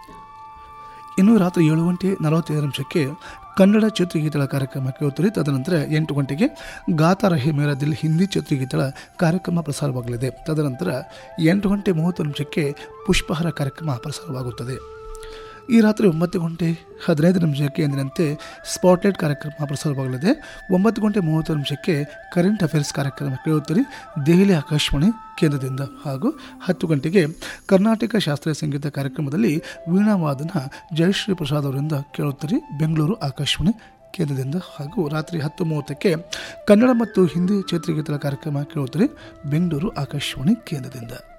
ಇನ್ನು ರಾತ್ರಿ ಏಳು ಗಂಟೆ ನಲವತ್ತೈದು ನಿಮಿಷಕ್ಕೆ ಕನ್ನಡ ಚಿತ್ರಗೀತೆಗಳ ಕಾರ್ಯಕ್ರಮ ಕೇಳುತ್ತೀರಿ ತದನಂತರ ಎಂಟು ಗಂಟೆಗೆ ಗಾತಾ ರಹೆ ಮೇರಾ ದಿಲ್ ಹಿಂದಿ ಚಿತ್ರಗೀತೆಗಳ ಕಾರ್ಯಕ್ರಮ ಪ್ರಸಾರವಾಗಲಿದೆ ತದನಂತರ ಎಂಟು ಗಂಟೆ ಮೂವತ್ತು ನಿಮಿಷಕ್ಕೆ ಪುಷ್ಪಹಾರ ಕಾರ್ಯಕ್ರಮ ಪ್ರಸಾರವಾಗುತ್ತದೆ ಈ ರಾತ್ರಿ ಒಂಬತ್ತು ಗಂಟೆ ಹದಿನೈದು ನಿಮಿಷಕ್ಕೆ ಎಂದಿನಂತೆ ಸ್ಪಾಟ್ಲೈಟ್ ಕಾರ್ಯಕ್ರಮ ಪ್ರಸಾರವಾಗಲಿದೆ ಒಂಬತ್ತು ಗಂಟೆ ಮೂವತ್ತು ನಿಮಿಷಕ್ಕೆ ಕರೆಂಟ್ ಅಫೇರ್ಸ್ ಕಾರ್ಯಕ್ರಮ ಕೇಳುತ್ತೀರಿ ದೆಹಲಿ ಆಕಾಶವಾಣಿ ಕೇಂದ್ರದಿಂದ ಹಾಗೂ ಹತ್ತು ಗಂಟೆಗೆ ಕರ್ನಾಟಕ ಶಾಸ್ತ್ರೀಯ ಸಂಗೀತ ಕಾರ್ಯಕ್ರಮದಲ್ಲಿ ವೀಣಾವಾದನ ಜಯಶ್ರೀ ಪ್ರಸಾದ್ ಅವರಿಂದ ಕೇಳುತ್ತೀರಿ ಬೆಂಗಳೂರು ಆಕಾಶವಾಣಿ ಕೇಂದ್ರದಿಂದ ಹಾಗೂ ರಾತ್ರಿ ಹತ್ತು ಮೂವತ್ತಕ್ಕೆ ಕನ್ನಡ ಮತ್ತು ಹಿಂದಿ ಚಿತ್ರಗೀತೆಗಳ ಕಾರ್ಯಕ್ರಮ ಕೇಳುತ್ತೀರಿ ಬೆಂಗಳೂರು ಆಕಾಶವಾಣಿ ಕೇಂದ್ರದಿಂದ